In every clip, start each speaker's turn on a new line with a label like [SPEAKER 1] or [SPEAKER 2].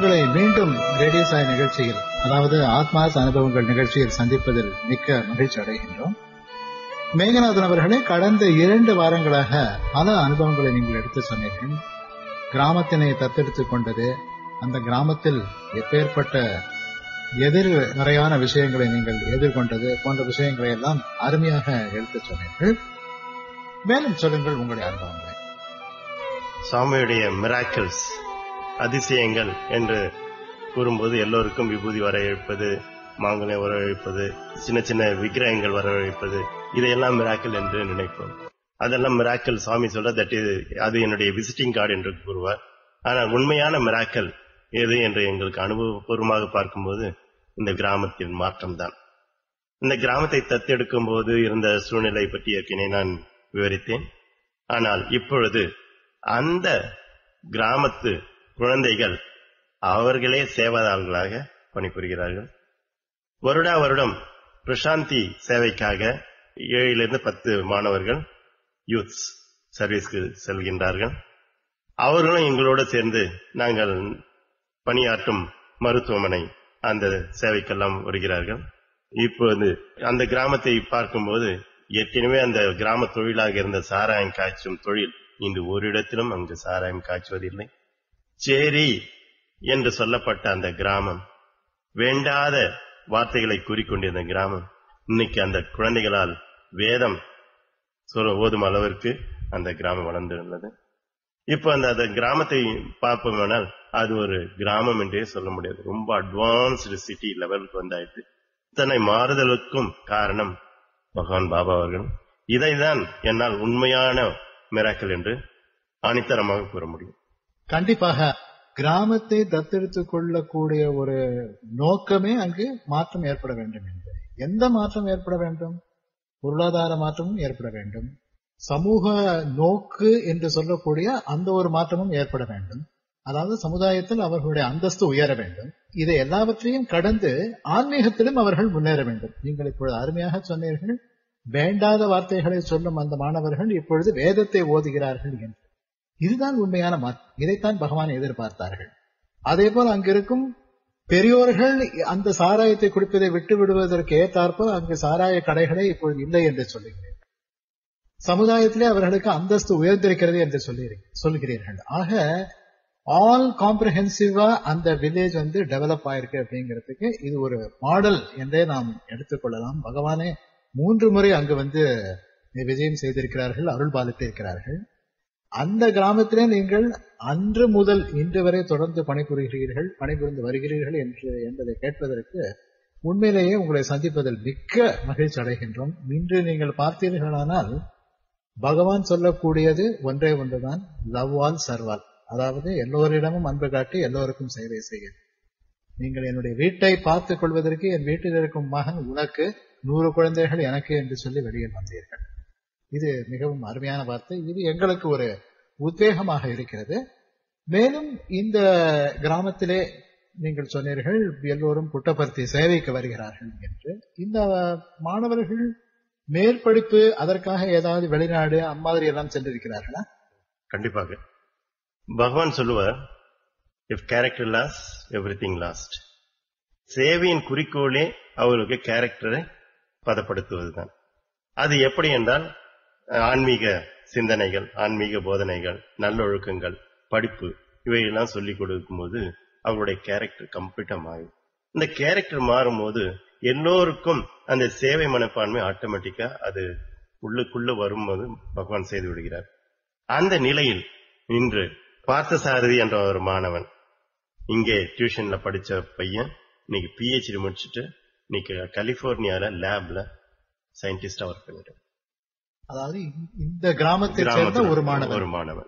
[SPEAKER 1] உங்களை மீண்டும் ரேடியோ சாய் நிகழ்ச்சியில் அதாவது ஆத்மாஸ் அனுபவங்கள் நிகழ்ச்சியில் சந்திப்பதில் மிக்க மகிழ்ச்சி அடைகின்றோம் மேகநாதன் அவர்களே கடந்த இரண்டு வாரங்களாக பல அனுபவங்களை நீங்கள் எடுத்து சொன்னீர்கள் கிராமத்தினை தத்தெடுத்துக் கொண்டது அந்த கிராமத்தில் எப்பேற்பட்ட எதிர்மறையான விஷயங்களை நீங்கள் எதிர்கொண்டது போன்ற விஷயங்களை எல்லாம் அருமையாக எடுத்து சொன்னீர்கள் மேலும் சொல்லுங்கள் உங்களுடைய அனுபவங்களை
[SPEAKER 2] சாமியுடைய மிராக்கிள்ஸ் அதிசயங்கள் என்று கூறும்போது எல்லோருக்கும் விபூதி வரவழைப்பது மாங்கனை வரவழைப்பது சின்ன சின்ன விக்கிரகங்கள் வரவழைப்பது இதையெல்லாம் மிராக்கிள் என்று நினைப்போம் அதெல்லாம் மிராக்கிள் சாமி சொல்ற தட் அது என்னுடைய விசிட்டிங் கார்டு என்று கூறுவார் ஆனால் உண்மையான மிராக்கல் எது என்று எங்களுக்கு அனுபவபூர்வமாக பார்க்கும்போது இந்த கிராமத்தின் மாற்றம்தான் இந்த கிராமத்தை தத்தெடுக்கும் போது இருந்த சூழ்நிலை பற்றி ஏற்கனவே நான் விவரித்தேன் ஆனால் இப்பொழுது அந்த கிராமத்து குழந்தைகள் அவர்களே சேவாதாரர்களாக பணிபுரிகிறார்கள் வருடா வருடம் பிரசாந்தி சேவைக்காக ஏழிலிருந்து பத்து மாணவர்கள் யூத்ஸ் சர்வீஸ்க்கு செல்கின்றார்கள் அவர்களும் எங்களோடு சேர்ந்து நாங்கள் பணியாற்றும் மருத்துவமனை அந்த சேவைக்கெல்லாம் வருகிறார்கள் இப்போது அந்த கிராமத்தை பார்க்கும்போது ஏற்கனவே அந்த கிராம தொழிலாக இருந்த சாராயம் காய்ச்சும் தொழில் இன்று ஒரு இடத்திலும் அங்கு சாராயம் காய்ச்சுவதில்லை சேரி என்று சொல்லப்பட்ட அந்த கிராமம் வேண்டாத வார்த்தைகளை கூறிக்கொண்டிருந்த கிராமம் இன்னைக்கு அந்த குழந்தைகளால் வேதம் சொல்ல ஓதும் அளவிற்கு அந்த கிராமம் வளர்ந்துள்ளது இப்ப அந்த அந்த கிராமத்தை பார்ப்போமானால் அது ஒரு கிராமம் என்றே சொல்ல முடியாது ரொம்ப அட்வான்ஸ்டு சிட்டி லெவலுக்கு வந்தாயிட்டு இத்தனை மாறுதலுக்கும் காரணம் பகவான் பாபா அவர்கள் இதைதான் என்னால் உண்மையான மிராக்கல் என்று ஆணித்தரமாக கூற முடியும்
[SPEAKER 1] கண்டிப்பாக கிராமத்தை தத்தெடுத்துக் கொள்ளக்கூடிய ஒரு நோக்கமே அங்கு மாற்றம் ஏற்பட வேண்டும் என்று எந்த மாற்றம் ஏற்பட வேண்டும் பொருளாதார மாற்றமும் ஏற்பட வேண்டும் சமூக நோக்கு என்று சொல்லக்கூடிய அந்த ஒரு மாற்றமும் ஏற்பட வேண்டும் அதாவது சமுதாயத்தில் அவர்களுடைய அந்தஸ்து உயர வேண்டும் இதை எல்லாவற்றையும் கடந்து ஆன்மீகத்திலும் அவர்கள் முன்னேற வேண்டும் நீங்கள் இப்பொழுது அருமையாக சொன்னீர்கள் வேண்டாத வார்த்தைகளை சொல்லும் அந்த மாணவர்கள் இப்பொழுது வேதத்தை ஓதுகிறார்கள் என்று இதுதான் உண்மையான மாற்றம் இதைத்தான் பகவான் எதிர்பார்த்தார்கள் அதே போல் அங்கிருக்கும் பெரியோர்கள் அந்த சாராயத்தை குடிப்பதை விட்டு விடுவதற்கு ஏற்றாற்போல் அங்கு சாராய கடைகளே இப்பொழுது இல்லை என்று சொல்லுகிறேன் சமுதாயத்திலே அவர்களுக்கு அந்தஸ்து உயர்ந்திருக்கிறது என்று சொல்லி சொல்கிறீர்கள் ஆக ஆல் காம்ப்ரஹென்சிவா அந்த வில்லேஜ் வந்து டெவலப் ஆயிருக்கு அப்படிங்கிறதுக்கு இது ஒரு மாடல் என்றே நாம் எடுத்துக்கொள்ளலாம் பகவானே மூன்று முறை அங்கு வந்து விஜயம் செய்திருக்கிறார்கள் அருள் பாலித்து இருக்கிறார்கள் அந்த கிராமத்திலே நீங்கள் அன்று முதல் இன்று வரை தொடர்ந்து பணிபுரிகிறீர்கள் பணிபுரிந்து வருகிறீர்கள் என்று என்பதை கேட்பதற்கு உண்மையிலேயே உங்களை சந்திப்பதில் மிக்க மகிழ்ச்சி அடைகின்றோம் இன்று நீங்கள் பார்த்தீர்களானால் பகவான் சொல்லக்கூடியது ஒன்றே ஒன்றுதான் லவ் ஆல் சர்வால் அதாவது எல்லோரிடமும் அன்பு காட்டி எல்லோருக்கும் சேவை செய்ய நீங்கள் என்னுடைய வீட்டை பார்த்துக் கொள்வதற்கு என் வீட்டில் இருக்கும் மகன் உனக்கு நூறு குழந்தைகள் எனக்கு என்று சொல்லி வெளியில் வந்தீர்கள் இது மிகவும் அருமையான வார்த்தை இது எங்களுக்கு ஒரு உத்வேகமாக இருக்கிறது மேலும் இந்த கிராமத்திலே நீங்கள் சொன்னீர்கள் எல்லோரும் புட்டபர்த்தி சேவைக்கு வருகிறார்கள் என்று இந்த மாணவர்கள் மேற்படிப்பு அதற்காக ஏதாவது வெளிநாடு அம்மாதிரி எல்லாம் சென்றிருக்கிறார்களா
[SPEAKER 2] கண்டிப்பாக பகவான் சொல்லுவார் if character lost everything lost சேவையின் குறிக்கோளே அவர்களுக்கு கேரக்டரை பதப்படுத்துவதுதான் அது எப்படி என்றால் ஆன்மீக சிந்தனைகள் ஆன்மீக போதனைகள் நல்லொழுக்கங்கள் படிப்பு இவையெல்லாம் சொல்லிக் கொடுக்கும் போது அவருடைய கேரக்டர் கம்ப்ளீட்டா மாறும் இந்த கேரக்டர் மாறும் போது எல்லோருக்கும் அந்த சேவை மனப்பான்மை ஆட்டோமேட்டிக்கா அது உள்ளுக்குள்ள வரும்போது பகவான் செய்து விடுகிறார் அந்த நிலையில் இன்று பார்த்தசாரதி என்ற ஒரு மாணவன் இங்கே டியூஷன்ல படிச்ச பையன் இன்னைக்கு பிஹெச்டி முடிச்சுட்டு இன்னைக்கு கலிபோர்னியால லேப்ல சயின்டிஸ்டா ஒர்க் பண்ணிட்டு
[SPEAKER 1] அதாவது இந்த கிராமத்தை சேர்ந்த ஒரு மாணவன்
[SPEAKER 2] ஒரு மாணவன்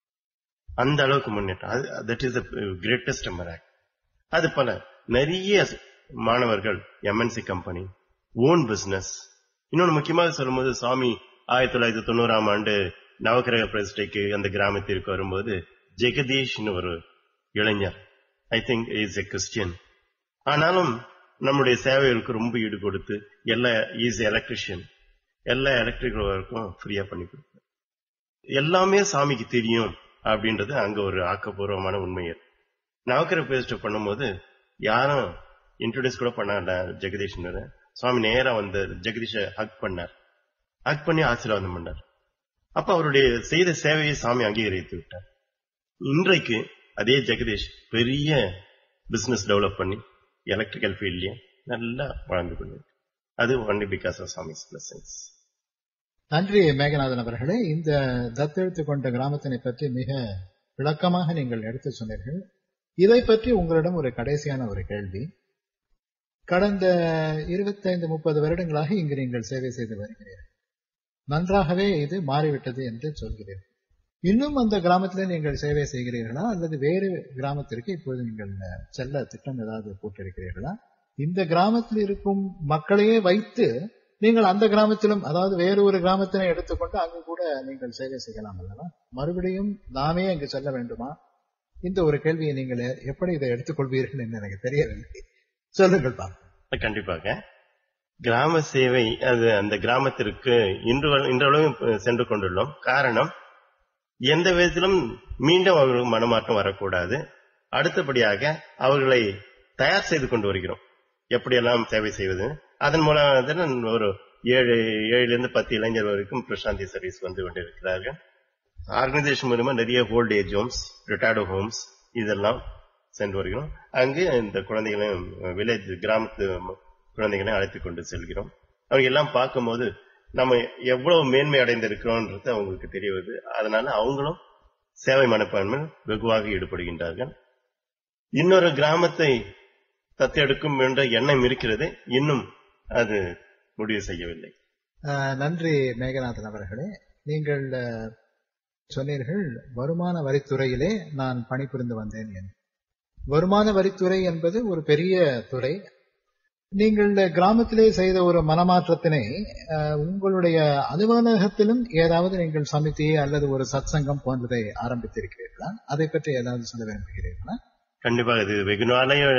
[SPEAKER 2] அந்த அளவுக்கு முன்னேற்றம் தட் இஸ் கிரேட்டஸ்ட் மிராக் அது போல நிறைய மாணவர்கள் எம்என்சி கம்பெனி ஓன் பிசினஸ் இன்னொன்று முக்கியமாக சொல்லும்போது சுவாமி ஆயிரத்தி தொள்ளாயிரத்தி தொண்ணூறாம் ஆண்டு நவகிரக பிரதிஷ்டைக்கு அந்த கிராமத்திற்கு வரும்போது ஜெகதீஷ்னு ஒரு இளைஞர் I think is a Christian ஆனாலும் நம்முடைய சேவைகளுக்கு ரொம்ப ஈடு கொடுத்து எல்லா இஸ் எலக்ட்ரிஷியன் எல்லா எலக்ட்ரிக்கல் ஒர்க்கும் ஃப்ரீயா பண்ணி கொடுப்பார் எல்லாமே சாமிக்கு தெரியும் அப்படின்றது அங்க ஒரு ஆக்கப்பூர்வமான உண்மை நவக்கர பேஸ்ட் பண்ணும்போது யாரும் இன்ட்ரோடியூஸ் கூட பண்ணாங்க ஜெகதீஷ் சுவாமி நேரா வந்து ஜெகதீஷ ஹக் பண்ணார் ஹக் பண்ணி ஆசீர்வாதம் பண்ணார் அப்ப அவருடைய செய்த சேவையை சாமி அங்கீகரித்து விட்டார் இன்றைக்கு அதே ஜெகதீஷ் பெரிய பிசினஸ் டெவலப் பண்ணி எலக்ட்ரிக்கல் ஃபீல்ட்லயே நல்லா வாழ்ந்து கொண்டு அது only because of Swami's blessings
[SPEAKER 1] நன்றி மேகநாதன் அவர்களே இந்த தத்தெடுத்து கொண்ட கிராமத்தினை பற்றி மிக விளக்கமாக நீங்கள் எடுத்து சொன்னீர்கள் இதை பற்றி உங்களிடம் ஒரு கடைசியான ஒரு கேள்வி கடந்த இருபத்தைந்து முப்பது வருடங்களாக இங்கு நீங்கள் சேவை செய்து வருகிறீர்கள் நன்றாகவே இது மாறிவிட்டது என்று சொல்கிறீர்கள் இன்னும் அந்த கிராமத்திலே நீங்கள் சேவை செய்கிறீர்களா அல்லது வேறு கிராமத்திற்கு இப்பொழுது நீங்கள் செல்ல திட்டம் ஏதாவது போட்டிருக்கிறீர்களா இந்த கிராமத்தில் இருக்கும் மக்களையே வைத்து நீங்கள் அந்த கிராமத்திலும் அதாவது வேறு ஒரு கிராமத்தினை எடுத்துக்கொண்டு அங்கு கூட நீங்கள் சேவை செய்யலாம் அல்லவா மறுபடியும் நாமே அங்கு செல்ல வேண்டுமா இந்த ஒரு கேள்வியை நீங்கள் எப்படி இதை எடுத்துக்கொள்வீர்கள் என்று எனக்கு தெரியவில்லை சொல்லுங்கள் பாருங்கள்
[SPEAKER 2] கண்டிப்பாக கிராம சேவை அது அந்த கிராமத்திற்கு இன்று இன்றளவும் சென்று கொண்டுள்ளோம் காரணம் எந்த விதத்திலும் மீண்டும் அவர்களுக்கு மனமாற்றம் வரக்கூடாது அடுத்தபடியாக அவர்களை தயார் செய்து கொண்டு வருகிறோம் எப்படியெல்லாம் சேவை செய்வது அதன் மூலம் ஒரு ஏழு ஏழுல இருந்து பத்து இளைஞர் வரைக்கும் பிரசாந்தி சர்வீஸ் வந்து கொண்டிருக்கிறார்கள் ஆர்கனைசேஷன் மூலமா நிறைய old age homes retired homes இதெல்லாம் சென்று வருகிறோம் அங்கு இந்த குழந்தைகளையும் வில்லேஜ் கிராமத்து குழந்தைகளையும் அழைத்துக் கொண்டு செல்கிறோம் அவங்க எல்லாம் பார்க்கும்போது நம்ம எவ்வளவு மேன்மை அடைந்திருக்கிறோம்ன்றது அவங்களுக்கு தெரிய வருது அதனால அவங்களும் சேவை மனப்பான்மை வெகுவாக ஈடுபடுகின்றார்கள் இன்னொரு கிராமத்தை தத்தெடுக்கும் என்ற எண்ணம் இருக்கிறது இன்னும் அது முடிவு செய்யவில்லை
[SPEAKER 1] நன்றி மேகநாதன் அவர்களே நீங்கள் சொன்னீர்கள் வருமான வரித்துறையிலே நான் பணிபுரிந்து வந்தேன் என்று வருமான வரித்துறை என்பது ஒரு பெரிய துறை நீங்கள் கிராமத்திலே செய்த ஒரு மனமாற்றத்தினை உங்களுடைய அலுவலகத்திலும் ஏதாவது நீங்கள் சமிதி அல்லது ஒரு சத் சங்கம் போன்றதை ஆரம்பித்திருக்கிறீர்களா அதை பற்றி ஏதாவது சொல்ல விரும்புகிறீர்களா
[SPEAKER 2] கண்டிப்பாக இது வெகு நாளைய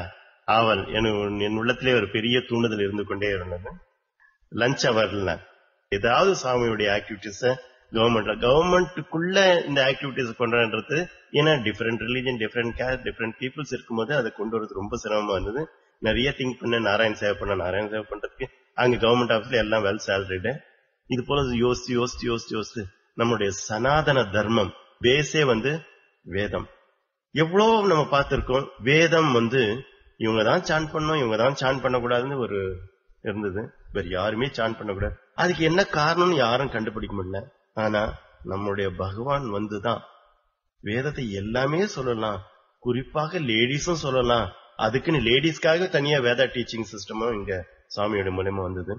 [SPEAKER 2] ஆவல் என் உள்ளத்திலே ஒரு பெரிய தூண்டுதல் இருந்து கொண்டே இருந்தது லஞ்ச் அவர்ல ஏதாவது சாமியுடைய ஆக்டிவிட்டிஸ கவர்மெண்ட்ல கவர்மெண்ட்டுக்குள்ள இந்த ஆக்டிவிட்டிஸ் கொண்டுன்றது ஏன்னா different religion different caste different peoples இருக்கும்போது அதை கொண்டு வரது ரொம்ப சிரமமா இருந்தது நிறைய திங்க் பண்ண நாராயண் சேவை பண்ண நாராயண் சேவை பண்றதுக்கு அங்க கவர்மெண்ட் ஆஃபீஸ்ல எல்லாம் வெல் சேலரிடு இது போல யோசிச்சு யோசிச்சு யோசிச்சு யோசிச்சு நம்முடைய சனாதன தர்மம் பேஸே வந்து வேதம் எவ்வளவு நம்ம பார்த்திருக்கோம் வேதம் வந்து இவங்க தான் சான் பண்ணணும் இவங்க தான் சான் பண்ணக்கூடாதுன்னு ஒரு இருந்தது வேற யாருமே சான் பண்ணக்கூடாது அதுக்கு என்ன காரணம்னு யாரும் கண்டுபிடிக்க முடியல ஆனா நம்முடைய பகவான் வந்துதான் வேதத்தை எல்லாமே சொல்லலாம் குறிப்பாக லேடிஸும் சொல்லலாம் அதுக்குன்னு லேடிஸ்க்காக தனியா வேதா டீச்சிங் சிஸ்டமும் இங்க சுவாமியோட மூலயமா வந்தது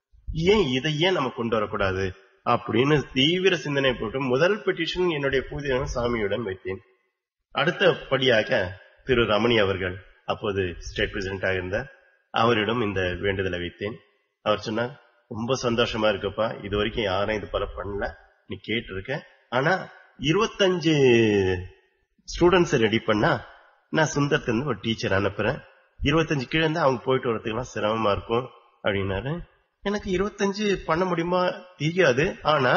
[SPEAKER 2] ஏன் இதை ஏன் நம்ம கொண்டு வரக்கூடாது அப்படின்னு தீவிர சிந்தனை போட்டு முதல் பெட்டிஷன் என்னுடைய பூஜை சாமியுடன் வைத்தேன் அடுத்த படியாக திரு ரமணி அவர்கள் அப்போது ஸ்டேட் பிரசிடென்டாக இருந்தார் அவரிடம் இந்த வேண்டுதலை வைத்தேன் அவர் சொன்னார் ரொம்ப சந்தோஷமா இருக்குப்பா இது வரைக்கும் யாரும் இது போல பண்ணல நீ கேட்டு இருக்க ஆனா இருபத்தஞ்சு ஸ்டூடெண்ட்ஸ் ரெடி பண்ணா நான் சுந்தரத்திலிருந்து ஒரு டீச்சர் அனுப்புறேன் இருபத்தஞ்சு கீழே இருந்து அவங்க போயிட்டு வரதுக்கெல்லாம் சிரமமா இருக்கும் அப்படின்னாரு எனக்கு இருபத்தஞ்சு பண்ண முடியுமா தெரியாது ஆனா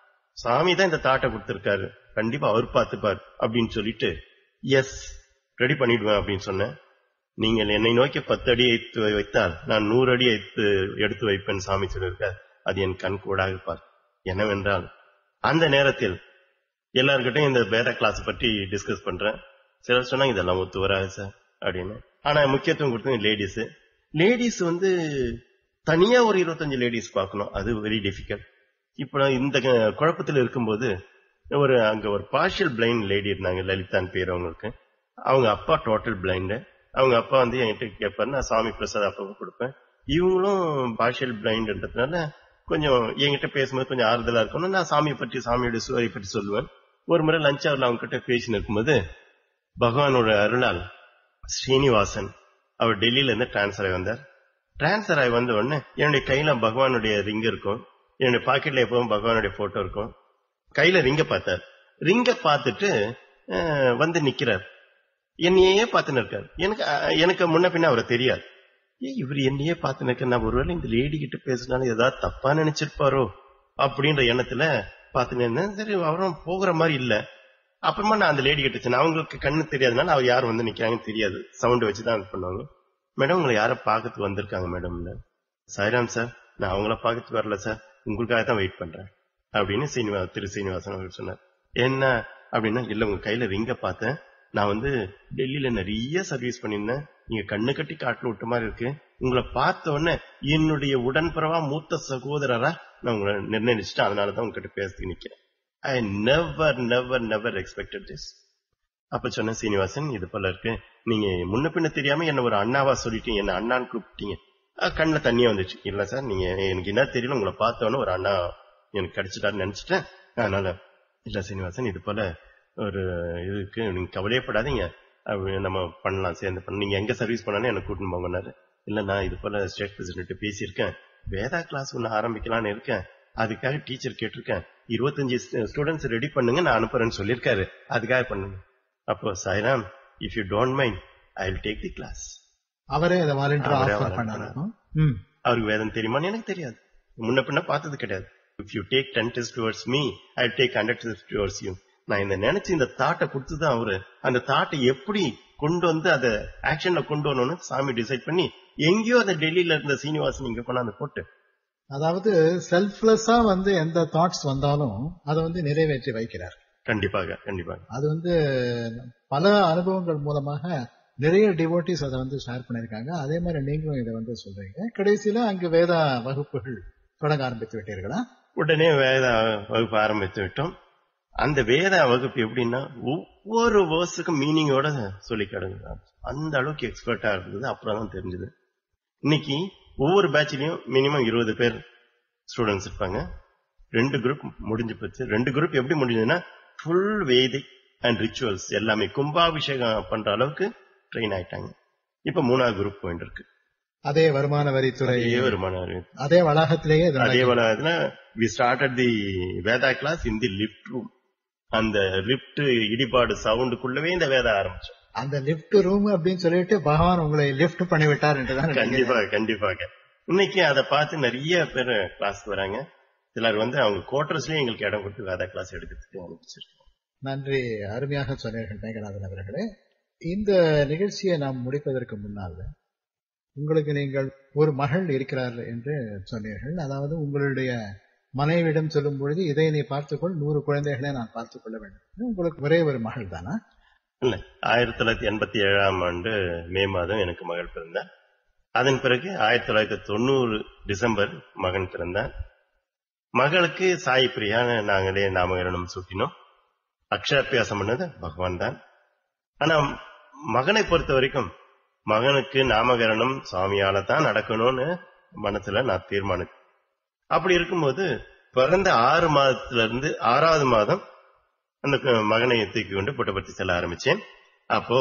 [SPEAKER 2] சாமி தான் இந்த தாட்டை கொடுத்திருக்காரு கண்டிப்பா அவர் பார்த்துப்பார் அப்படின்னு சொல்லிட்டு எஸ் ரெடி பண்ணிடுவேன் அப்படின்னு சொன்னேன் நீங்கள் என்னை நோக்கி பத்து அடி எடுத்து வைத்தால் நான் நூறு அடி எடுத்து எடுத்து வைப்பேன் சாமி சொல்லியிருக்கார் அது என் கண் கூடாக பார் என்னவென்றால் அந்த நேரத்தில் எல்லார்கிட்டையும் இந்த வேத கிளாஸ் பற்றி டிஸ்கஸ் பண்றேன் சிலர் சொன்னாங்க இதெல்லாம் ஒத்து வராது சார் அப்படின்னு ஆனா முக்கியத்துவம் கொடுத்தது லேடிஸ் லேடிஸ் வந்து தனியா ஒரு இருபத்தஞ்சு லேடிஸ் பார்க்கணும் அது வெரி டிஃபிகல்ட் இப்போ இந்த குழப்பத்தில் இருக்கும்போது ஒரு அங்க ஒரு பார்ஷியல் பிளைண்ட் லேடி இருந்தாங்க லலிதான் பேர் அவங்களுக்கு அவங்க அப்பா டோட்டல் பிளைண்டு அவங்க அப்பா வந்து என்கிட்ட கேட்பாரு நான் சாமி பிரசாத் அப்பா கொடுப்பேன் இவங்களும் பார்ஷியல் பிளைண்ட்ன்றதுனால கொஞ்சம் என்கிட்ட பேசும்போது கொஞ்சம் ஆறுதலா இருக்கணும் நான் சாமியை பற்றி சாமியோட சுவரை பற்றி சொல்லுவேன் ஒரு முறை லஞ்ச் அவர்ல அவங்க கிட்ட பேசின்னு இருக்கும்போது பகவானோட அருளால் ஸ்ரீனிவாசன் அவர் டெல்லியில இருந்து டிரான்ஸ்ஃபர் ஆகி வந்தார் டிரான்ஸ்ஃபர் ஆகி வந்த உடனே என்னுடைய கையில பகவானுடைய ரிங் இருக்கும் என்னுடைய பாக்கெட்ல எப்பவும் பகவானுடைய போட்டோ இருக்கும் கையில ரிங்க பார்த்தார் ரிங்க பார்த்துட்டு வந்து நிக்கிறார் என்னையே பார்த்துன்னு இருக்காரு எனக்கு எனக்கு முன்ன பின்ன அவரை தெரியாது ஏ இவர் என்னையே பார்த்துன்னு இருக்க நான் ஒருவேளை இந்த லேடி கிட்ட பேசினாலும் ஏதாவது தப்பா நினைச்சிருப்பாரோ அப்படின்ற எண்ணத்துல பார்த்துன்னு இருந்தேன் சரி அவரும் போகிற மாதிரி இல்ல அப்புறமா நான் அந்த லேடி கிட்ட சொன்னேன் அவங்களுக்கு கண்ணு தெரியாதனால அவர் யார் வந்து நிக்கிறாங்கன்னு தெரியாது சவுண்ட் வச்சுதான் இது பண்ணுவாங்க மேடம் உங்களை யார பார்க்கறதுக்கு வந்திருக்காங்க மேடம்னு சாய்ராம் சார் நான் அவங்கள பார்க்கறதுக்கு வரல சார் உங்களுக்காக தான் வெயிட் பண்றேன் அப்படின்னு சீனிவா திரு சீனிவாசன் அவர் சொன்னார் என்ன அப்படின்னா இல்ல உங்க கையில ரிங்க பார்த்தேன் நான் வந்து டெல்லியில நிறைய சர்வீஸ் பண்ணியிருந்தேன் நீங்க கண்ணு கட்டி காட்டுல விட்ட மாதிரி இருக்கு உங்களை பார்த்த உடனே என்னுடைய உடன்பிறவா மூத்த சகோதரரா நான் உங்களை நிர்ணயிச்சுட்டு அதனாலதான் உங்ககிட்ட பேசுறதுக்கு நிக்கிறேன் I never never never expected this அப்ப சொன்ன சீனிவாசன் இது போல இருக்கு நீங்க முன்ன பின்ன தெரியாம என்ன ஒரு அண்ணாவா சொல்லிட்டீங்க என்ன அண்ணான்னு கூப்பிட்டீங்க அஹ் கண்ணுல தண்ணியா வந்துச்சு இல்ல சார் நீங்க எனக்கு என்ன தெரியல உங்களை பார்த்தவொன்னே ஒரு அண்ணா எனக்கு கிடைச்சிட்டாருன்னு நினைச்சிட்டேன் அதனால இல்ல சீனிவாசன் இது போல ஒரு இதுக்கு நீங்க கவலையப்படாதீங்க அப்படி நம்ம பண்ணலாம் சேர்ந்து பண்ண நீங்க எங்க சர்வீஸ் பண்ணாலும் எனக்கு கூட்டின்னு போங்கன்னாரு இல்ல நான் இது போல ஸ்டேட் பிரசிடென்ட் பேசியிருக்கேன் வேதா கிளாஸ் ஒன்னு ஆரம்பிக்கலாம்னு இருக்கேன் அதுக்காக டீச்சர் கேட்டிருக்கேன் இருபத்தஞ்சு ஸ்டூடெண்ட்ஸ் ரெடி பண்ணுங்க நான் அனுப்புறேன்னு சொல்லியிருக்காரு அதுக்காக பண்ணுங்க அப்போ Sairam if you don't mind I will take the class
[SPEAKER 1] அவரே அதை வாலண்டியர்
[SPEAKER 2] அவரே
[SPEAKER 1] ஆஃபர்
[SPEAKER 2] volunteer
[SPEAKER 1] பண்ணாரு ம்
[SPEAKER 2] அவருக்கு வேதம் தெரியுமான்னு எனக்கு தெரியாது முன்ன பின்ன பார்த்தது கிடையாது if you take ten test towards me I take hundred test towards you நான் இந்த நினைச்சு இந்த தாட்டை கொடுத்துதான் அவரு அந்த தாட்டை எப்படி கொண்டு வந்து அதை ஆக்ஷன்ல கொண்டு வரணும்னு சாமி டிசைட் பண்ணி எங்கேயோ அந்த டெல்லியில இருந்த சீனிவாசன் இங்க கொண்டாந்து போட்டு
[SPEAKER 1] அதாவது செல்ஃப்லெஸ்ஸா வந்து எந்த தாட்ஸ் வந்தாலும் அதை வந்து நிறைவேற்றி வைக்கிறார்
[SPEAKER 2] கண்டிப்பாக கண்டிப்பாக
[SPEAKER 1] அது வந்து பல அனுபவங்கள் மூலமாக நிறைய டிவோட்டிஸ் அதை வந்து ஷேர் பண்ணிருக்காங்க அதே மாதிரி நீங்களும் இதை வந்து சொல்றீங்க கடைசியில அங்கு வேதா வகுப்புகள் தொடங்க ஆரம்பித்து விட்டீர்களா
[SPEAKER 2] உடனே வேத வகுப்பு ஆரம்பித்து விட்டோம் அந்த வேத வகுப்பு எப்படின்னா ஒவ்வொரு வேர்ஸுக்கும் மீனிங்கோட சொல்லி கிடங்க அந்த அளவுக்கு எக்ஸ்பர்ட்டா இருந்தது அப்புறம் தான் தெரிஞ்சது இன்னைக்கு ஒவ்வொரு பேட்ச்லயும் மினிமம் இருபது பேர் ஸ்டூடெண்ட்ஸ் இருப்பாங்க ரெண்டு குரூப் முடிஞ்சு போச்சு ரெண்டு குரூப் எப்படி முடிஞ்சதுன்னா ஃபுல் வேதிக் அண்ட் ரிச்சுவல்ஸ் எல்லாமே கும்பாபிஷேகம் பண்ற அளவுக்கு ட்ரெயின் ஆயிட்டாங்க இப்ப மூணாவது குரூப் போயிட்டு இருக்கு
[SPEAKER 1] அதே வருமான வரித்துறை
[SPEAKER 2] அதே வருமான அறிவு.
[SPEAKER 1] அதே வளாகத்திலேயே இது
[SPEAKER 2] அதே
[SPEAKER 1] நடக்குது.
[SPEAKER 2] போல we started the Veda class in the lift room அந்த லிஃப்ட் இடிபாடு சவுண்டுக்குள்ளவே இந்த வேதா ஆரம்பிச்சோம்
[SPEAKER 1] அந்த லிஃப்ட் ரூம் அப்படின்னு சொல்லிட்டு பகவான் உங்களை லிஃப்ட் பண்ணி விட்டார் என்றுதான்
[SPEAKER 2] கண்டிப்பாக கண்டிப்பாக இன்னைக்கு அதை பார்த்து நிறைய பேர் கிளாஸ்க்கு வராங்க சிலர் வந்து அவங்க குவார்டர்ஸ்லயே எங்களுக்கு இடம் கொடுத்து வேதா கிளாஸ் எடுக்கிறதுக்கு அனுப்பிச்சிருக்கோம்
[SPEAKER 1] நன்றி அருமையாக சொன்னீர்கள் மேகநாதன் அவர்களே இந்த நிகழ்ச்சியை நாம் முடிப்பதற்கு முன்னால் உங்களுக்கு நீங்கள் ஒரு மகள் இருக்கிறார் என்று சொன்னீர்கள் அதாவது உங்களுடைய மனைவிடம் சொல்லும் பொழுது இதை நீ பார்த்துக்கொள் நூறு குழந்தைகளை நான் பார்த்துக் கொள்ள வேண்டும் உங்களுக்கு ஒரே ஒரு மகள் தானா
[SPEAKER 2] இல்ல ஆயிரத்தி தொள்ளாயிரத்தி எண்பத்தி ஏழாம் ஆண்டு மே மாதம் எனக்கு மகள் பிறந்தார் அதன் பிறகு ஆயிரத்தி தொள்ளாயிரத்தி தொண்ணூறு டிசம்பர் மகன் பிறந்தார் மகளுக்கு சாய் பிரியான நாங்களே நாமகரணம் சூட்டினோம் அக்ஷராபியாசம் பண்ணது பகவான் தான் ஆனா மகனை பொறுத்த வரைக்கும் மகனுக்கு நாமகரணம் சுவாமியால தான் நடக்கணும்னு மனசுல நான் தீர்மானித்தேன் அப்படி இருக்கும்போது பிறந்த ஆறு மாதத்துல இருந்து ஆறாவது மாதம் அந்த கு- மகனை தூக்கி கொண்டு புட்டபர்த்தி செல்ல ஆரம்பிச்சேன் அப்போ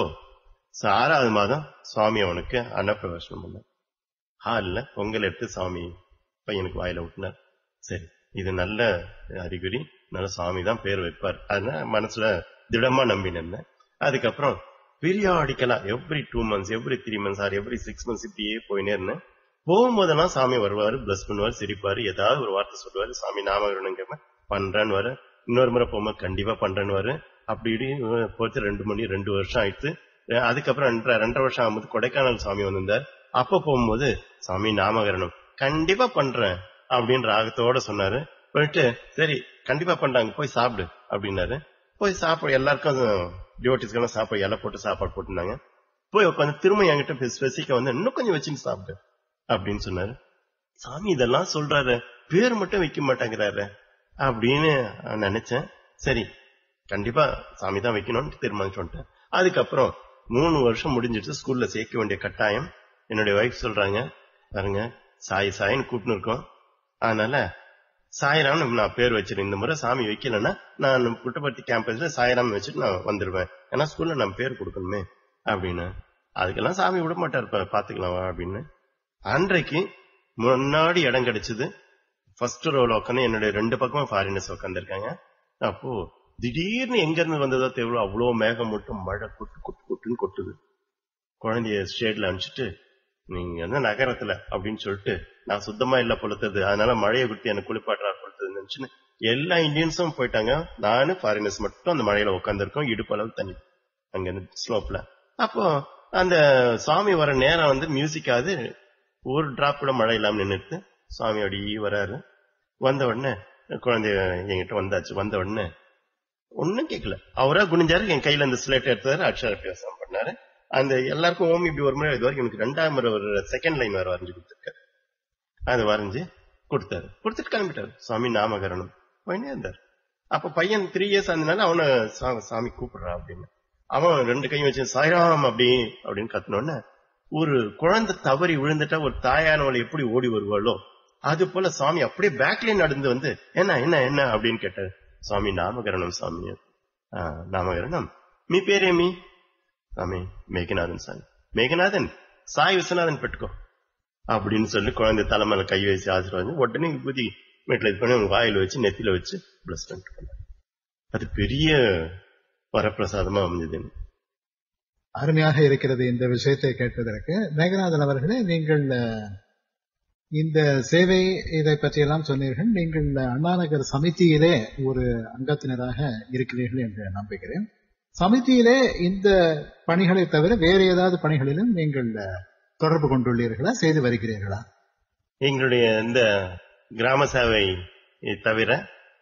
[SPEAKER 2] ச- ஆறாவது மாதம் சுவாமி அவனுக்கு அன்னப்பிரவேசனம் பண்ணார் ஹாலில் பொங்கல் எடுத்து சாமி பையனுக்கு வாயில விட்டினார் சரி இது நல்ல அறிகுறி நல்ல சுவாமி தான் பேர் வைப்பார் அதனால மனசுல திடமா நம்பினேன் அதுக்கப்புறம் பீரியாடிக்கலா every two months every three months or every six months இப்படியே போயினே இருந்தேன் போகும்போதெல்லாம் சாமி வருவாரு பிளஸ் பண்ணுவார் சிரிப்பாரு ஏதாவது ஒரு வார்த்தை சொல்லுவாரு சாமி நாமகரணம் கேட்பேன் பண்றேன்னு வர இன்னொரு முறை போகும்போது கண்டிப்பா பண்றேன்னு வரு அப்படி இப்படி போச்சு ரெண்டு மணி ரெண்டு வருஷம் ஆயிடுச்சு அஹ் அதுக்கப்புறம் ரெண்டரை ரெண்டரை வருஷம் ஆகும்போது கொடைக்கானல் சாமி வந்திருந்தார் அப்ப போகும்போது சாமி நாமகரணம் கண்டிப்பா பண்றேன் அப்படின்னு ராகத்தோட சொன்னாரு போயிட்டு சரி கண்டிப்பா பண்றாங்க போய் சாப்பிடு அப்படின்னாரு போய் சாப்பிட எல்லாருக்கும் டிவோட்டிஸ்க்கெல்லாம் சாப்பாடு இலை போட்டு சாப்பாடு போட்டுருந்தாங்க போய் உட்காந்து திரும்ப என்கிட்ட ஸ்பெசிக்கா வந்து இன்னும் கொஞ்சம் வச்சுன்னு சாப்பிடு அப்படின்னு சொன்னாரு சாமி இதெல்லாம் சொல்றாரு பேர் மட்டும் வைக்க மாட்டேங்கிறாரு அப்படின்னு நான் நினைச்சேன் சரி கண்டிப்பா சாமி தான் வைக்கணும்னு தீர்மானிச்சு வந்துட்டேன் அதுக்கப்புறம் மூணு வருஷம் முடிஞ்சிட்டு ஸ்கூல்ல சேர்க்க வேண்டிய கட்டாயம் என்னுடைய ஒய்ஃப் சொல்றாங்க பாருங்க சாய் சாயின்னு கூப்பிட்டு இருக்கோம் அதனால சாய்ராம் நான் பேர் வச்சிருக்கேன் இந்த முறை சாமி வைக்கலன்னா நான் புட்டபர்த்தி கேம்பஸ்ல சாய்ராம் வச்சுட்டு நான் வந்துருவேன் ஏன்னா ஸ்கூல்ல நான் பேர் கொடுக்கணுமே அப்படின்னு அதுக்கெல்லாம் சாமி விட மாட்டார் பா- பாத்துக்கலாம் வா அப்படின்னு அன்றைக்கு முன்னாடி இடம் கிடைச்சது ஃபர்ஸ்ட் ரோல உட்காந்து என்னுடைய ரெண்டு பக்கமும் ஃபாரினர்ஸ் உட்காந்துருக்காங்க அப்போ திடீர்னு எங்க இருந்து வந்ததோ தெரியல அவ்வளவு மேகம் மட்டும் மழை கொட்டு கொட்டு கொட்டுன்னு கொட்டுது குழந்தைய ஸ்டேட்ல அனுப்பிச்சிட்டு நீங்க என்ன நகரத்துல அப்படின்னு சொல்லிட்டு நான் சுத்தமா இல்ல பொழுத்தது அதனால மழையை குத்தி எனக்கு குளிப்பாட்டுறா பொழுத்ததுன்னு நினைச்சுன்னு எல்லா இந்தியன்ஸும் போயிட்டாங்க நானு ஃபாரினர்ஸ் மட்டும் அந்த மழையில உட்காந்துருக்கோம் இடுப்பு அளவு தண்ணி அங்க ஸ்லோப்ல அப்போ அந்த சுவாமி வர நேரம் வந்து மியூசிக் ஆகுது ஒரு டிராப் கூட மழை இல்லாம நின்னுட்டு சுவாமி அப்படியே வராரு வந்த உடனே குழந்தை என்கிட்ட வந்தாச்சு வந்த உடனே ஒண்ணும் கேட்கல அவரா குனிஞ்சாரு என் கையில அந்த ஸ்லேட் எடுத்தாரு அக்ஷராபியாசம் பண்ணாரு அந்த எல்லாருக்கும் ஓம் இப்படி ஒரு முறை இது வரைக்கும் எனக்கு ரெண்டாயிரம் முறை ஒரு செகண்ட் லைன் வேற வரைஞ்சு கொடுத்துருக்காரு அது வரைஞ்சு கொடுத்தாரு கொடுத்துட்டு கிளம்பிட்டாரு சுவாமி நாமகரணம் போயினே இருந்தார் அப்ப பையன் த்ரீ இயர்ஸ் ஆனதுனால அவனை சா- சாமி கூப்பிடுறான் அப்படின்னு அவன் ரெண்டு கையும் வச்சு சாய்ராம் அப்படி அப்படின்னு கத்துனோடனே ஒரு குழந்தை தவறி விழுந்துட்டா ஒரு தாயானவளை எப்படி ஓடி வருவாளோ அது போல சாமி அப்படியே பேக்லயே நடந்து வந்து என்ன என்ன என்ன அப்படின்னு கேட்டாரு சுவாமி நாமகரணம் சாமி "ஆ, நாமகரணம் మీ పేరేమి சாமி மேகநாதன் சாமி மேகநாதன் சாய் விஸ்வநாதன் பெற்றுக்கோ அப்படின்னு சொல்லி குழந்தை தலைமையில கை வச்சு ஆசீர்வாதம் உடனே விபூதி வீட்டுல இது பண்ணி அவங்க வாயில வச்சு நெத்தியில வச்சு பிளஸ் பண்ணிட்டு போனாங்க. அது பெரிய வரப்பிரசாதமா அமைஞ்சது எனக்கு.
[SPEAKER 1] அருமையாக இருக்கிறது இந்த விஷயத்தை கேட்பதற்கு மேகநாதன் அவர்களே நீங்கள் அஹ், இந்த சேவை இதை பற்றியெல்லாம் சொன்னீர்கள் நீங்கள் அண்ணாநகர் சமிதியிலே ஒரு அங்கத்தினராக இருக்கிறீர்கள் என்று நம்புகிறேன் சமிதியிலே இந்த பணிகளை தவிர வேறு ஏதாவது பணிகளிலும் நீங்கள் அஹ், தொடர்பு கொண்டுள்ளீர்களா செய்து வருகிறீர்களா
[SPEAKER 2] எங்களுடைய இந்த கிராம சேவை தவிர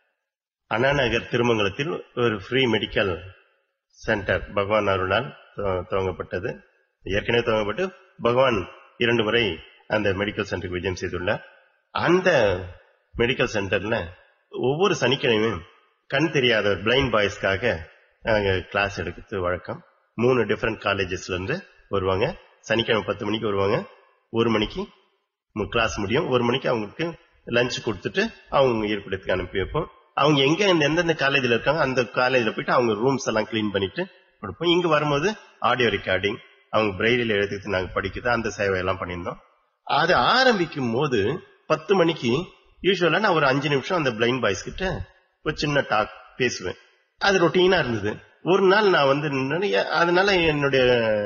[SPEAKER 2] அண்ணாநகர் திருமங்கலத்தில் ஒரு ஃப்ரீ மெடிக்கல் சென்டர் பகவான் அருளால் துவ- துவங்கப்பட்டது ஏற்கனவே துவங்கப்பட்டு பகவான் இரண்டு முறை அந்த மெடிக்கல் சென்டருக்கு விஜயம் செய்துள்ளார் அந்த மெடிக்கல் சென்டர்ல ஒவ்வொரு சனிக்கிழமையும் கண் தெரியாத பிளைண்ட் பாய்ஸ்க்காக அங்க கிளாஸ் எடுக்கிறது வழக்கம் மூணு டிஃபரெண்ட் காலேஜஸ்ல இருந்து வருவாங்க சனிக்கிழமை பத்து மணிக்கு வருவாங்க ஒரு மணிக்கு கிளாஸ் முடியும் ஒரு மணிக்கு அவங்களுக்கு லஞ்ச் கொடுத்துட்டு அவங்க இருப்பிடத்துக்கு அனுப்பி வைப்போம் அவங்க எங்க இந்த எந்தெந்த காலேஜ்ல இருக்காங்க அந்த காலேஜ்ல போயிட்டு அவங்க ரூம்ஸ் எல்லாம் க்ளீன் பண்ணிட்டு கொடுப்போம் இங்க வரும்போது ஆடியோ ரெக்கார்டிங் அவங்க பிரெயிலில் எழுதிட்டு நாங்க படிக்கிறது அந்த சேவை எல்லாம் பண்ணியிருந்தோம் அது ஆரம்பிக்கும் போது பத்து மணிக்கு யூஸ்வலா நான் ஒரு அஞ்சு நிமிஷம் அந்த பிளைண்ட் பாய்ஸ் கிட்ட ஒரு சின்ன டாக் பேசுவேன் அது ரொட்டீனா இருந்தது ஒரு நாள் நான் வந்து நிறைய அதனால என்னுடைய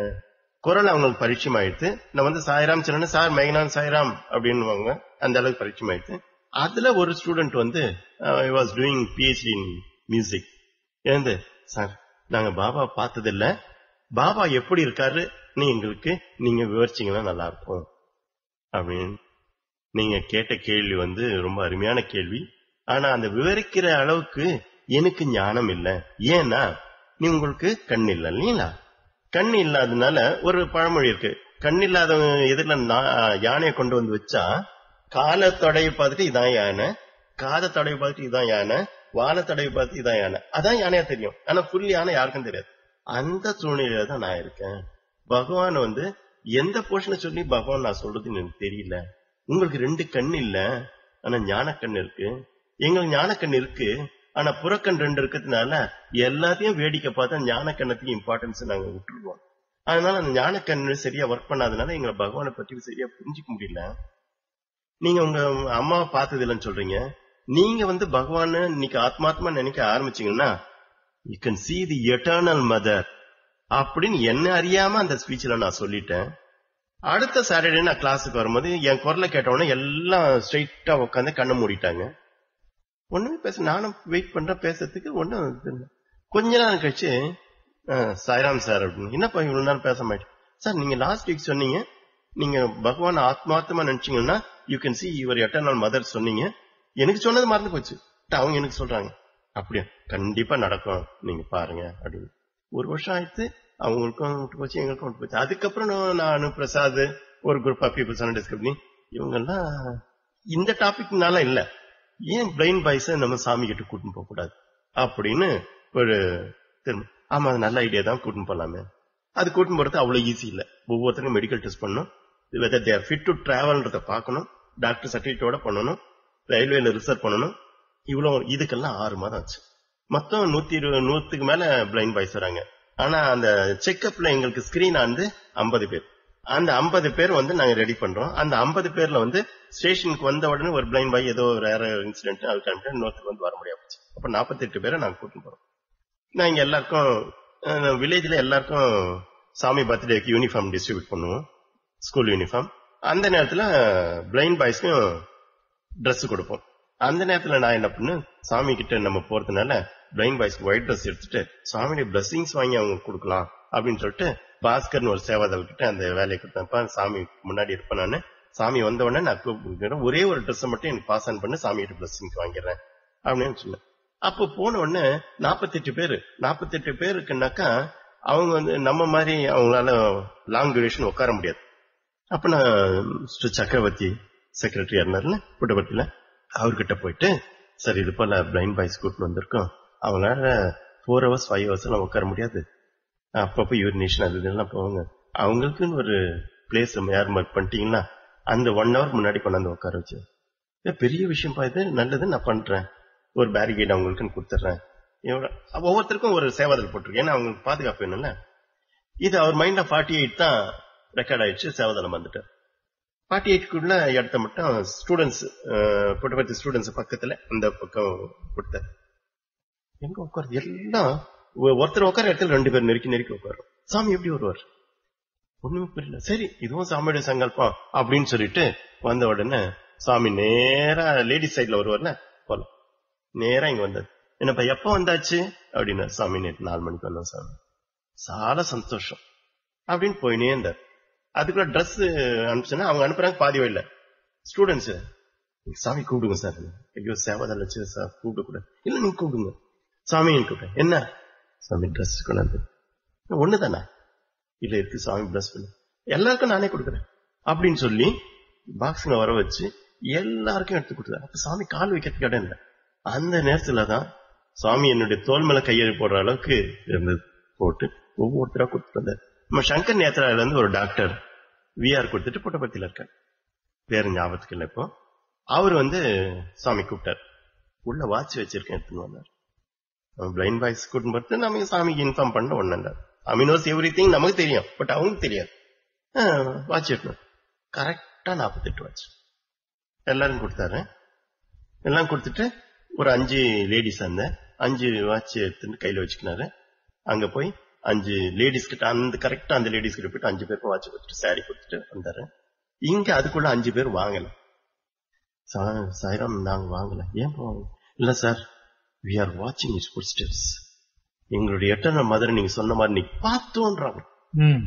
[SPEAKER 2] குரல் அவங்களுக்கு பரிச்சயம் ஆயிடுத்து நான் வந்து சாய்ராம் சொன்ன சார் மேகனான் சாய்ராம் அப்படின்னுவாங்க அந்த அளவுக்கு பரிச்சயம் ஆயிடுத்து அதுல ஒரு ஸ்டூடெண்ட் வந்து I was doing PhD in music எழுந்து சார் நாங்க பாபா பார்த்ததில்ல பாபா எப்படி இருக்காரு நீ எங்களுக்கு நீங்க விவரிச்சீங்கன்னா நல்லா இருக்கும் அப்படின்னு நீங்க கேட்ட கேள்வி வந்து ரொம்ப அருமையான கேள்வி ஆனா அந்த விவரிக்கிற அளவுக்கு எனக்கு ஞானம் இல்ல ஏன்னா நீ உங்களுக்கு கண் இல்ல இல்லைங்களா கண் இல்லாதனால ஒரு பழமொழி இருக்கு கண் இல்லாதவன் எதிரில நா- யானையை கொண்டு வந்து வச்சா கால தடவை பார்த்துட்டு இதான் யானை காத தடவை பார்த்துட்டு இதான் யானை வாழ தடவை பார்த்து இதான் யானை அதான் யானையா தெரியும் ஆனா புல் யானை யாருக்கும் தெரியாது அந்த சூழ்நிலையில தான் நான் இருக்கேன் பகவான் வந்து எந்த போர்ஷனை சொல்லி பகவான் நான் சொல்றது எனக்கு தெரியல உங்களுக்கு ரெண்டு கண் இல்ல ஆனா ஞானக்கண் இருக்கு எங்களுக்கு ஞானக்கண் இருக்கு ஆனா புறக்கண் ரெண்டு இருக்கிறதுனால எல்லாத்தையும் வேடிக்கை பார்த்தா ஞானக்கண்ணத்துக்கு இம்பார்ட்டன்ஸ் நாங்க விட்டுருவோம் அதனால அந்த ஞானக்கண்ணு சரியா ஒர்க் பண்ணாதனால எங்களை பகவானை பத்தி சரியா புரிஞ்சுக்க முடியல நீங்க உங்க அம்மாவை பார்த்தது இல்லைன்னு சொல்றீங்க நீங்க வந்து பகவான இன்னைக்கு ஆத்மாத்மா நினைக்க ஆரம்பிச்சீங்கன்னா you can see the eternal mother அப்படின்னு என்ன அறியாம அந்த ஸ்பீச்ல நான் சொல்லிட்டேன் அடுத்த சாட்டர்டே நான் கிளாஸுக்கு வரும்போது என் குரலை கேட்டவுடனே எல்லாம் ஸ்ட்ரைட்டா உட்காந்து கண்ணை மூடிட்டாங்க ஒண்ணுமே பேச நானும் வெயிட் பண்றேன் பேசுறதுக்கு ஒண்ணும் இது இல்ல. கொஞ்ச நேரம் கழிச்சு அஹ், சாய்ராம் சார் அப்படின்னு என்னப்பா இவ்வளவு நேரம் பேச மாட்டேன் சார் நீங்க லாஸ்ட் வீக் சொன்னீங்க நீங்க பகவான் ஆத்மார்த்தமா நினைச்சீங்கன்னா you can see your eternal mother சொன்னீங்க எனக்கு சொன்னது மறந்து போச்சு அவங்க எனக்கு சொல்றாங்க அப்படியா கண்டிப்பா நடக்கும் நீங்க பாருங்க அப்படின்னு ஒரு வருஷம் ஆயிடுத்து அவங்களுக்கும் விட்டு போச்சு எங்களுக்கும் விட்டு போச்சு அதுக்கப்புறம் நான் நானு பிரசாத் ஒரு குரூப் ஆஃப் பீப்புள்ஸ் டிஸ்கஸ் பண்ணி இவங்க எல்லாம் இந்த டாபிக்னால இல்ல ஏன் பிளைன் பாய்ஸ் நம்ம சாமி கிட்ட கூட்டின்னு போக கூடாது அப்படின்னு ஒரு திரும்ப ஆமா அது நல்ல ஐடியா தான் கூட்டின்னு போலாமே அது கூட்டின்னு போறது அவ்வளவு ஈஸி இல்ல ஒவ்வொருத்தருக்கும் மெடிக்கல் டெஸ்ட் பண்ணணும் வெதர் தேர் ஃபிட் டு டிராவல்ன்றத பார்க்கணும் டாக்டர் சர்டிபிகேட்டோட பண்ணணும் ரயில்வேல ரிசர்வ் பண்ணணும் இவ்வளவு இதுக்கெல்லாம் ஆறு மாதம் ஆச்சு மொத்தம் நூத்தி இருபது நூத்துக்கு மேல பிளைண்ட் பாய்ஸ் வராங்க ஆனா அந்த செக்அப்ல எங்களுக்கு ஸ்கிரீன் வந்து 50 பேர் அந்த 50 பேர் வந்து நாங்க ரெடி பண்றோம் அந்த 50 பேர்ல வந்து ஸ்டேஷனுக்கு வந்த உடனே ஒரு பிளைண்ட் பாய் ஏதோ வேற இன்சிடென்ட் அது கிளம்பிட்டு இன்னொருத்தர் வந்து வர முடியாது போச்சு அப்ப 48 பேரை நாங்க கூட்டிட்டு போறோம் நான் இங்க எல்லாருக்கும் வில்லேஜ்ல எல்லாருக்கும் சாமி பர்த்டேக்கு யூனிஃபார்ம் டிஸ்ட்ரிபியூட் பண்ணுவோம் ஸ்கூல் யூனிஃபார்ம் அந்த நேரத்துல பிளைண்ட் பாய்ஸ்க்கும் Dress கொடுப்போம் அந்த நேரத்துல நான் என்ன பண்ணேன் சாமி கிட்ட நம்ம போறதுனால பிளைண்ட் பாய்ஸ் ஒயிட் ட்ரெஸ் எடுத்துட்டு சாமியுடைய பிளஸிங்ஸ் வாங்கி அவங்க கொடுக்கலாம் அப்படின்னு சொல்லிட்டு பாஸ்கர்னு ஒரு சேவாதல் கிட்ட அந்த வேலையை கொடுத்தப்ப சாமி முன்னாடி இருப்பேன் நானு சாமி வந்த உடனே நான் கூப்பிடுறேன் ஒரே ஒரு ட்ரெஸ் மட்டும் எனக்கு பாஸ் ஆன் பண்ணி சாமியோட பிளஸிங்ஸ் வாங்கிடுறேன் அப்படின்னு சொன்னேன் அப்போ போன உடனே நாற்பத்தெட்டு பேரு நாற்பத்தெட்டு பேருக்குனாக்கா அவங்க வந்து நம்ம மாதிரி அவங்களால லாங் டியூரேஷன் உட்கார முடியாது அப்ப நான் மிஸ்டர் சக்கரவர்த்தி செக்ரட்டரியா இருந்தாருல புட்டபர்த்தில அவர்கிட்ட போயிட்டு சரி இது போல பிளைண்ட் பாய்ஸ் கூட்டு வந்திருக்கோம் அவங்களால ஃபோர் ஹவர்ஸ் ஃபைவ் ஹவர்ஸ் எல்லாம் உட்கார முடியாது அப்பப்போ யூரினேஷன் அது இதெல்லாம் போவாங்க அவங்களுக்குன்னு ஒரு பிளேஸ் யார் மார்க் பண்ணிட்டீங்கன்னா அந்த ஒன் ஹவர் முன்னாடி கொண்டாந்து உட்கார வச்சு "ஏ, பெரிய விஷயம் இது நல்லது நான் பண்றேன் ஒரு பேரிகேட் அவங்களுக்குன்னு கொடுத்துட்றேன் எவ்வளவு- அப்ப ஒவ்வொருத்தருக்கும் ஒரு சேவாதல் போட்டிருக்கேன் ஏன்னா அவங்களுக்கு பாதுகாப்பு வேணும்ல இது அவர் மைண்ட்ல ஃபார்ட்டி எயிட் தான் ரெக்கார்ட் ஆயிடுச்சு சேவாதலம் வந்துட்டார் ஃபார்ட்டி எயிட்குள்ள இடத்த மட்டும் ஸ்டூடெண்ட்ஸ் புட்டபர்த்தி ஸ்டூடெண்ட்ஸ் பக்கத்துல அந்த பக்கம் கொடுத்தார் எங்க உட்காருது எல்லாம் ஒ- ஒருத்தர் உட்கார இடத்துல ரெண்டு பேர் நெருக்கி நெருக்கி உட்காரும் சாமி எப்படி வருவார் ஒண்ணுமே புரியல சரி இதுவும் சாமியோட சங்கல்பம் அப்படின்னு சொல்லிட்டு வந்த உடனே சாமி நேரா லேடிஸ் சைட்ல வருவார்ல போல நேரா இங்க வந்தார் என்னப்பா எப்ப வந்தாச்சு அப்படின்னா சாமி நேற்று நாலு மணிக்கு வந்தோம் சாமி சால சந்தோஷம் அப்படின்னு போயினே இருந்தார் அதுக்குள்ள ட்ரெஸ் அனுப்பிச்சுன்னா அவங்க அனுப்புறாங்க பாதி வழியில ஸ்டூடெண்ட்ஸ் சாமி கூப்பிடுங்க சார் ஐயோ சேவதல் வச்சு சார் கூப்பிட கூட இல்ல நீங்க கூப்பிடுங்க சாமின்னு கூப்பிட்டேன் என்ன சாமி ட்ரெஸ் கொண்டாந்து ஒண்ணுதானே இல்ல இருக்கு சாமி பிளஸ் பண்ணு எல்லாருக்கும் நானே கொடுக்குறேன் அப்படின்னு சொல்லி பாக்ஸ்ல வர வச்சு எல்லாருக்கும் எடுத்து கொடுத்தாரு அப்ப சாமி கால் வைக்கிறதுக்கு இடம் இல்லை அந்த நேரத்துல தான் சாமி என்னுடைய தோல் மேல கையெழு போடுற அளவுக்கு இருந்தது போட்டு ஒவ்வொருத்தரா கொடுத்துட்டு வந்தார் நம்ம சங்கர் நேத்ரால இருந்து ஒரு டாக்டர் விஆர் கொடுத்துட்டு புட்டபர்த்தியில இருக்கார் பேரு ஞாபகத்துக்கு இல்லை இப்போ அவர் வந்து சாமி கூப்பிட்டார் உள்ள வாட்ச் வச்சிருக்கேன் எடுத்துன்னு வந்தார் பிளைண்ட் பாய்ஸ் கூட்டின்னு போட்டு நம்ம சாமிக்கு இன்ஃபார்ம் பண்ண ஒண்ணு சாமி நோஸ் எவ்ரி திங் நமக்கு தெரியும் பட் அவங்களுக்கு தெரியாது வாட்ச் எடுக்கணும் கரெக்டா நாற்பத்தெட்டு வாட்ச் எல்லாரும் கொடுத்தாரு எல்லாம் கொடுத்துட்டு ஒரு அஞ்சு லேடிஸ் அந்த அஞ்சு வாட்ச் எடுத்துட்டு கையில வச்சுக்கினாரு அங்க போய் அஞ்சு லேடிஸ் கிட்ட அந்த கரெக்டா அந்த லேடிஸ் கிட்ட போயிட்டு அஞ்சு பேருக்கும் வாட்ச் கொடுத்துட்டு சாரி கொடுத்துட்டு வந்தாரு இங்க அதுக்குள்ள அஞ்சு பேர் வாங்கல சா- சாய்ராம் நாங்க வாங்கல ஏன் போவாங்க இல்ல சார் வி ஆர் வாட்சிங் இஸ் ஃபுட் ஸ்டெப்ஸ் எங்களுடைய எட்டர்னல் மதர் நீங்க சொன்ன மாதிரி நீ பார்த்தோன்றாங்க
[SPEAKER 1] ம்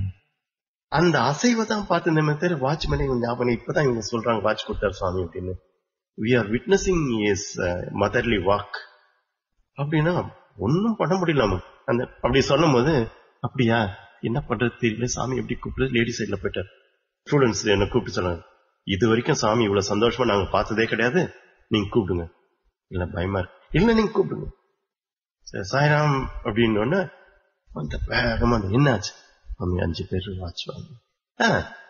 [SPEAKER 2] அந்த அசைவை தான் பார்த்து இந்த மாதிரி வாட்ச் மேலே இவங்க ஞாபகம் இப்பதான் இவங்க சொல்றாங்க வாட்ச் கொடுத்தாரு சுவாமி அப்படின்னு we are witnessing his motherly walk அப்படின்னா ஒன்னும் பண்ண முடியல நமக்கு. அந்த அப்படி சொல்லும் போது அப்படியா என்ன பண்றது தெரியல சாமி எப்படி கூப்பிடுறது லேடி சைட்ல போயிட்டார் ஸ்டூடெண்ட்ஸ் என்ன கூப்பிட்டு சொன்னாங்க இது வரைக்கும் சாமி இவ்வளவு சந்தோஷமா நாங்க பார்த்ததே கிடையாது நீங்க கூப்பிடுங்க இல்ல பயமா இருக்கு இல்ல நீங்க கூப்பிடுங்க சரி, சாய்ராம் அப்படின்னு உடனே அந்த வேகமா அந்த என்னாச்சு மம்மி அஞ்சு பேர் வாட்ச் வாங்க ஆ,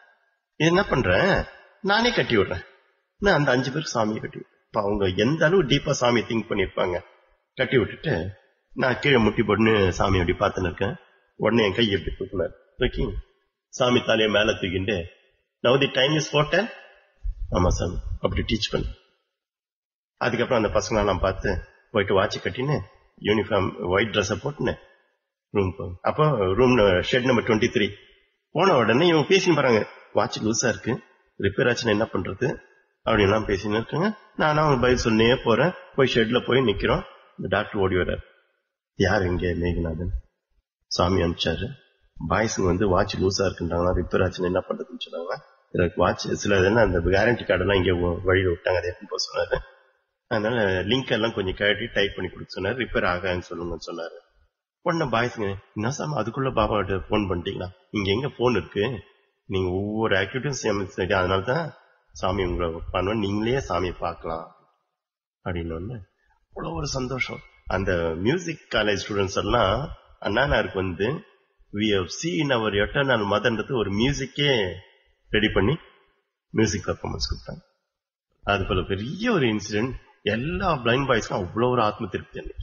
[SPEAKER 2] இது என்ன பண்றேன் நானே கட்டி விடுறேன் நான் அந்த அஞ்சு பேருக்கு சாமியை கட்டி விடுறேன் இப்ப அவங்க எந்த அளவு டீப்பா சாமியை திங்க் பண்ணிருப்பாங்க கட்டி விட்டுட்டு நான் கீழே முட்டி போட்டுன்னு சாமி அப்படி பார்த்துன்னு இருக்கேன் உடனே என் கை எப்படி தூக்குனார் தூக்கி சாமி தலையை மேல தூக்கிட்டு நவ் தி டைம் இஸ் போட்டேன் ஆமா சாமி அப்படி டீச் பண்ணு அதுக்கப்புறம் அந்த பசங்க எல்லாம் பார்த்து போயிட்டு வாட்ச் கட்டின்னு யூனிஃபார்ம் ஒயிட் ட்ரெஸ்ஸை போட்டுன்னு ரூம் அப்போ room shed number twenty three போன உடனே இவங்க பேசின்னு பாருங்க வாட்ச் லூஸா இருக்கு ரிப்பேர் ஆச்சுன்னா என்ன பண்றது அப்படின்லாம் பேசின்னு இருக்காங்க நானும் அவங்க பதில் சொன்னே போறேன் போய் ஷெட்ல போய் நிக்கிறோம் இந்த டாக்டர் ஓடி வர்றார் யார் இங்க மேகநாதன் சாமி அனுப்பிச்சாரு பாய்ஸுங்க வந்து வாட்ச் லூஸா இருக்குன்றாங்க ரிப்பேர் ஆச்சுன்னா என்ன பண்றதுன்னு சொன்னாங்க எனக்கு வாட்ச் சில இதெல்லாம் அந்த கேரண்டி கார்டெல்லாம் இங்க வழியில விட்டாங்க அதை எப்படி போக சொன்னாரு அதனால லிங்க் எல்லாம் கொஞ்சம் கழட்டி டைப் பண்ணி கொடுக்க சொன்னாரு ரிப்பேர் ஆகாதுன்னு சொல்லுங்கன்னு சொன்னாரு உடனே பாய்ஸுங்க என்ன சாமி அதுக்குள்ள பாபா கிட்ட போன் பண்ணிட்டீங்களா இங்க எங்க போன் இருக்கு நீங்க ஒவ்வொரு ஆக்டிவிட்டியும் சரி அதனால தான் சாமி உங்களை பண்ணுவோம் நீங்களே சாமியை பார்க்கலாம் அப்படின்னு ஒண்ணு அவ்வளவு ஒரு சந்தோஷம் அந்த மியூசிக் காலேஜ் ஸ்டூடெண்ட்ஸ் எல்லாம் அண்ணானாருக்கு வந்து we have seen our eternal மதன்றது ஒரு மியூசிக்கே ரெடி பண்ணி மியூசிக் பர்ஃபார்மன்ஸ் கொடுத்தாங்க அது போல பெரிய ஒரு இன்சிடென்ட் எல்லா பிளைண்ட் பாய்ஸ்க்கும் அவ்வளவு ஒரு ஆத்ம திருப்தி அன்னைக்கு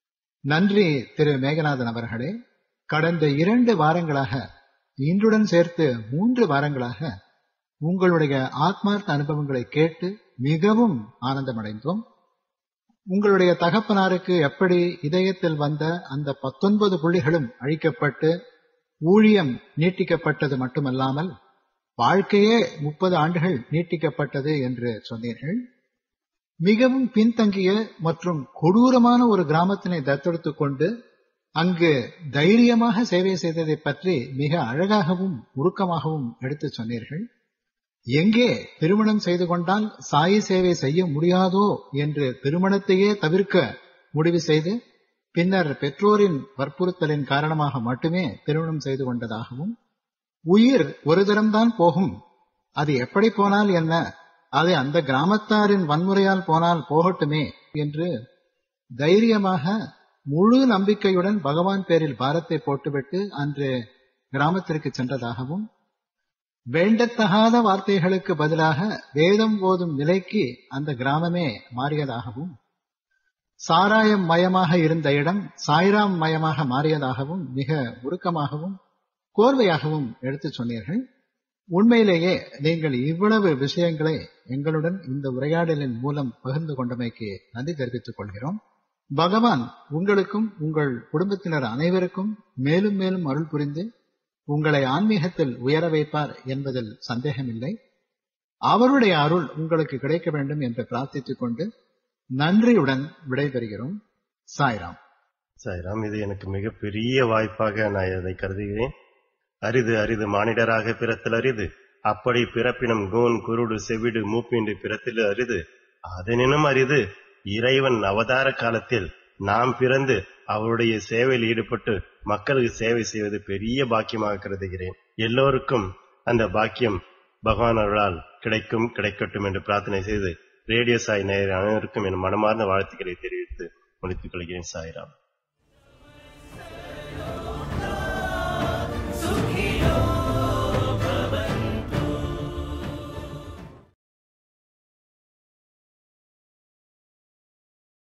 [SPEAKER 1] நன்றி திரு மேகநாதன் அவர்களே கடந்த இரண்டு வாரங்களாக இன்றுடன் சேர்த்து மூன்று வாரங்களாக உங்களுடைய ஆத்மார்த்த அனுபவங்களை கேட்டு மிகவும் ஆனந்தமடைந்தோம் உங்களுடைய தகப்பனாருக்கு எப்படி இதயத்தில் வந்த அந்த பத்தொன்பது புள்ளிகளும் அழிக்கப்பட்டு ஊழியம் நீட்டிக்கப்பட்டது மட்டுமல்லாமல் வாழ்க்கையே முப்பது ஆண்டுகள் நீட்டிக்கப்பட்டது என்று சொன்னீர்கள் மிகவும் பின்தங்கிய மற்றும் கொடூரமான ஒரு கிராமத்தினை தத்தெடுத்துக் கொண்டு அங்கு தைரியமாக சேவை செய்ததை பற்றி மிக அழகாகவும் உருக்கமாகவும் எடுத்துச் சொன்னீர்கள் எங்கே திருமணம் செய்து கொண்டால் சாயி சேவை செய்ய முடியாதோ என்று திருமணத்தையே தவிர்க்க முடிவு செய்து பின்னர் பெற்றோரின் வற்புறுத்தலின் காரணமாக மட்டுமே திருமணம் செய்து கொண்டதாகவும் உயிர் ஒரு தரம்தான் போகும் அது எப்படி போனால் என்ன அது அந்த கிராமத்தாரின் வன்முறையால் போனால் போகட்டுமே என்று தைரியமாக முழு நம்பிக்கையுடன் பகவான் பேரில் பாரத்தை போட்டுவிட்டு அன்று கிராமத்திற்கு சென்றதாகவும் வேண்டத்தகாத வார்த்தைகளுக்கு பதிலாக வேதம் போதும் நிலைக்கு அந்த கிராமமே மாறியதாகவும் சாராயம் மயமாக இருந்த இடம் சாய்ராம் மயமாக மாறியதாகவும் மிக உருக்கமாகவும் கோர்வையாகவும் எடுத்துச் சொன்னீர்கள் உண்மையிலேயே நீங்கள் இவ்வளவு விஷயங்களை எங்களுடன் இந்த உரையாடலின் மூலம் பகிர்ந்து கொண்டமைக்கு நன்றி தெரிவித்துக் கொள்கிறோம் பகவான் உங்களுக்கும் உங்கள் குடும்பத்தினர் அனைவருக்கும் மேலும் மேலும் அருள் புரிந்து உங்களை ஆன்மீகத்தில் உயர வைப்பார் என்பதில் சந்தேகமில்லை அவருடைய அருள் உங்களுக்கு கிடைக்க வேண்டும் என்று பிரார்த்தித்துக் கொண்டு நன்றியுடன் விடைபெறுகிறோம் சாய்ராம்
[SPEAKER 2] சாய்ராம் இது எனக்கு மிகப்பெரிய வாய்ப்பாக நான் இதை கருதுகிறேன் அரிது அரிது மானிடராக பிறத்தல் அரிது அப்படி பிறப்பினம் கூன் குருடு செவிடு மூப்பின்றி பிறத்தில் அரிது அதனினும் அரிது இறைவன் அவதார காலத்தில் நாம் பிறந்து அவருடைய சேவையில் ஈடுபட்டு மக்களுக்கு சேவை செய்வது பெரிய பாக்கியமாக கருதுகிறேன் எல்லோருக்கும் அந்த பாக்கியம் பகவான் அருளால் கிடைக்கும் கிடைக்கட்டும் என்று பிரார்த்தனை செய்து ரேடியோ சாய் நேயர் அனைவருக்கும் என் மனமார்ந்த வாழ்த்துக்களை தெரிவித்து முடித்துக் கொள்கிறேன் சாய்ராம்